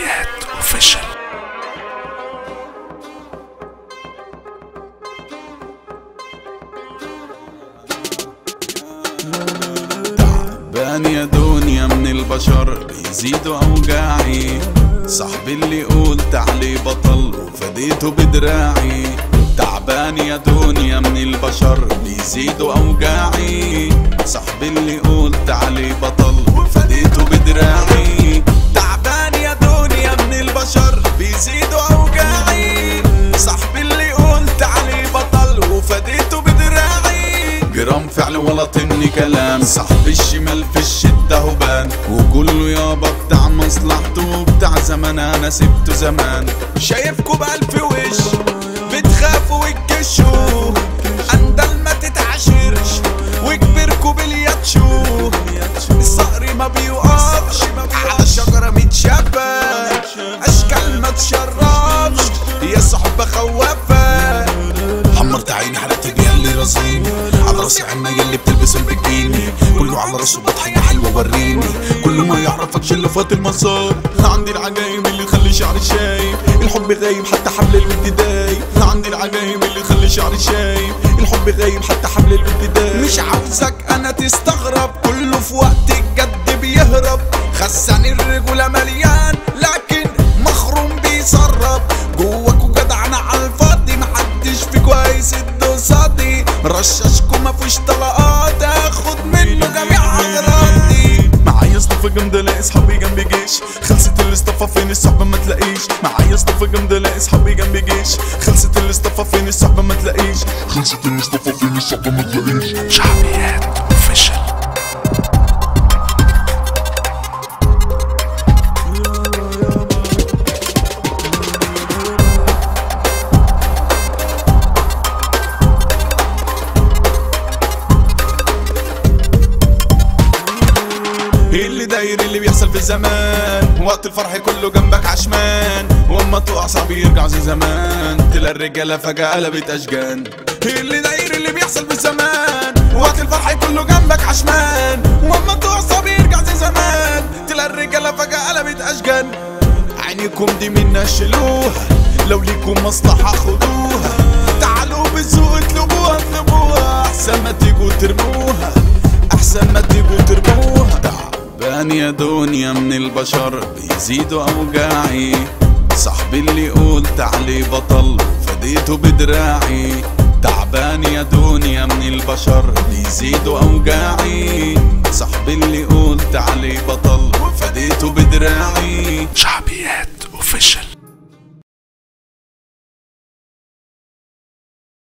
شعبيات اوفيشال تعبان يا دنيا من البشر بيزيدوا اوجاعي صاحبي اللي قلت عليه بطل وفديته بدراعي تعبان يا دنيا من البشر بيزيدوا اوجاعي صاحبي اللي قلت عليه بطل وفديته بدراعي تعبان يا دنيا من البشر بيزيدوا اوجاعي صاحبي اللي قلت عليه بطل وفديته بدراعي جرام فعل ولا طن كلام صاحب الشمال في الشدة هبان وكله يابا بتاع مصلحته وبتاع زمان انا سبته زمان شايفكوا بألف وش بتخافوا وتكشوا اندل ما تتعاشرش وكبركوا بالياتشو الصقر ما بيوقفش على شجرة متشبك اشكال ما تشرفش يا صحبة خوافة حمرت عيني حرقت بيها اللي راسيني على راسي عنا يلي بتلبس البكيني كله على راسه بضحية حلوة وريني كل ما يعرفك شلة فات المسار عندي العجايب اللي تخلي شعري شايب الحب غايب حتى حبل الود دايب عندي العجايب اللي تخلي شعري شايب الحب غايب حتى حبل الود دايب مش عاوزك انا تستغرب كله في وقت الجد بيهرب خسان الرجولة مليان لكن مخروم بيسرب جواكوا جدعنا على الفاضي محدش في كويس الدوساتي رشاشكوا مفيش طلقات اخد منه جميع اغراضي معايا اصطفى جامدة الاقي صحابي جنبي جيش خلصت الاصطفى فين الصحبة ما تلاقيش معايا اصطفى جامدة الاقي صحابي جنبي جيش خلصت الاصطفى فين الصحبة ما تلاقيش خلصت المصطفى فين الصعبة ما تلاقيش شعبيات اوفيشال ايه اللي داير اللي بيحصل في الزمان وقت الفرح كله جنبك عشمان واما تقع صعب يرجع زي زمان تلاقي الرجاله فجاه قلبت اشجان ايه اللي داير اللي بيحصل في الزمان وقت الفرح كله جنبك عشمان واما تقع صعب يرجع زي زمان تلاقي الرجاله فجاه قلبت اشجان عينيكم دي منا شيلوها لو ليكم مصلحة خدوها تعالوا بالذوق اطلبوها اطلبوها احسن ما تيجوا ترموها احسن ما تيجوا ترموها تعبان يا دنيا من البشر بيزيدوا اوجاعي صاحبي اللي قلت عليه بطل فديته بدراعي تعبان يا دنيا من البشر بيزيدوا اوجاعي صاحبي اللي قلت عليه بطل فديته بدراعي شعبيات